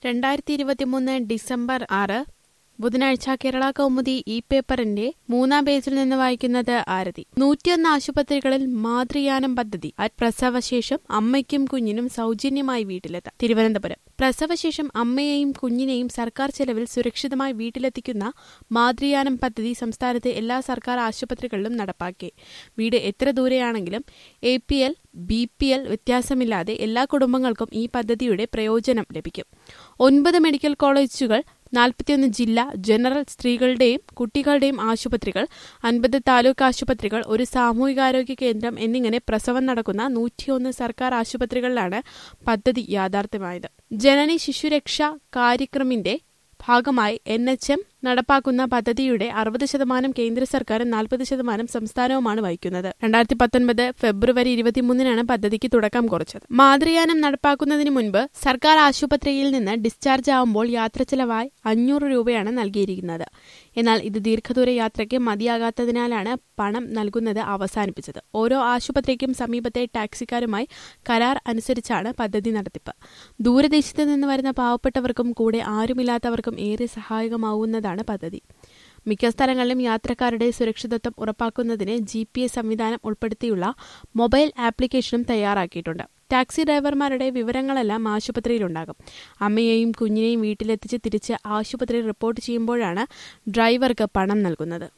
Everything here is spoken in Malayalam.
രണ്ടായിരത്തി ഇരുപത്തിമൂന്ന് ഡിസംബർ ആറ് ബുധനാഴ്ച കേരള കൗമുദി ഇ പേപ്പറിന്റെ മൂന്നാം പേജിൽ നിന്ന് വായിക്കുന്നത് ആരതി നൂറ്റിയൊന്ന് ആശുപത്രികളിൽ മാതൃയാനം പദ്ധതി അറ്റ് പ്രസവശേഷം അമ്മയ്ക്കും കുഞ്ഞിനും സൗജന്യമായി വീട്ടിലെത്താം തിരുവനന്തപുരം പ്രസവശേഷം അമ്മയെയും കുഞ്ഞിനെയും സർക്കാർ ചെലവിൽ സുരക്ഷിതമായി വീട്ടിലെത്തിക്കുന്ന മാതൃയാനം പദ്ധതി സംസ്ഥാനത്തെ എല്ലാ സർക്കാർ ആശുപത്രികളിലും നടപ്പാക്കി വീട് എത്ര ദൂരെയാണെങ്കിലും A P L B P L വ്യത്യാസമില്ലാതെ എല്ലാ കുടുംബങ്ങൾക്കും ഈ പദ്ധതിയുടെ പ്രയോജനം ലഭിക്കും ഒൻപത് മെഡിക്കൽ കോളേജുകൾ നാൽപ്പത്തിയൊന്ന് ജില്ലാ ജനറൽ സ്ത്രീകളുടെയും കുട്ടികളുടെയും ആശുപത്രികൾ അൻപത് താലൂക്ക് ആശുപത്രികൾ ഒരു സാമൂഹികാരോഗ്യ കേന്ദ്രം എന്നിങ്ങനെ പ്രസവം നടക്കുന്ന നൂറ്റിയൊന്ന് സർക്കാർ ആശുപത്രികളിലാണ് പദ്ധതി യാഥാർത്ഥ്യമായത് ജനനി ശിശുരക്ഷ കാര്യക്രമിന്റെ ഭാഗമായി എൻ എച്ച് എം നടപ്പാക്കുന്ന പദ്ധതിയുടെ അറുപത് ശതമാനം കേന്ദ്ര സർക്കാരും നാൽപ്പത് ശതമാനം സംസ്ഥാനവുമാണ് വഹിക്കുന്നത് രണ്ടായിരത്തി പത്തൊൻപത് ഫെബ്രുവരി ഇരുപത്തിമൂന്നിനാണ് പദ്ധതിക്ക് തുടക്കം കുറിച്ചത് മാതൃയാനം നടപ്പാക്കുന്നതിന് മുൻപ് സർക്കാർ ആശുപത്രിയിൽ നിന്ന് ഡിസ്ചാർജ് ആവുമ്പോൾ യാത്ര ചെലവായി അഞ്ഞൂറ് രൂപയാണ് നൽകിയിരിക്കുന്നത് എന്നാൽ ഇത് ദീർഘദൂര യാത്രയ്ക്ക് മതിയാകാത്തതിനാലാണ് പണം നൽകുന്നത് അവസാനിപ്പിച്ചത് ഓരോ ആശുപത്രിക്കും സമീപത്തെ ടാക്സിക്കാരുമായി കരാർ അനുസരിച്ചാണ് പദ്ധതി നടത്തിപ്പ് ദൂരദേശത്ത് നിന്ന് വരുന്ന പാവപ്പെട്ടവർക്കും കൂടെ ആരുമില്ലാത്തവർക്കും ഏറെ സഹായകമാവുന്നതാണ് പദ്ധതി മിക്ക സ്ഥലങ്ങളിലും യാത്രക്കാരുടെ സുരക്ഷിതത്വം ഉറപ്പാക്കുന്നതിന് ജി പി എസ് സംവിധാനം ഉൾപ്പെടുത്തിയുള്ള മൊബൈൽ ആപ്ലിക്കേഷനും തയ്യാറാക്കിയിട്ടുണ്ട് ടാക്സി ഡ്രൈവർമാരുടെ വിവരങ്ങളെല്ലാം ആശുപത്രിയിലുണ്ടാകും അമ്മയെയും കുഞ്ഞിനെയും വീട്ടിലെത്തിച്ച് തിരിച്ച് ആശുപത്രിയിൽ റിപ്പോർട്ട് ചെയ്യുമ്പോഴാണ് ഡ്രൈവർക്ക് പണം നൽകുന്നത്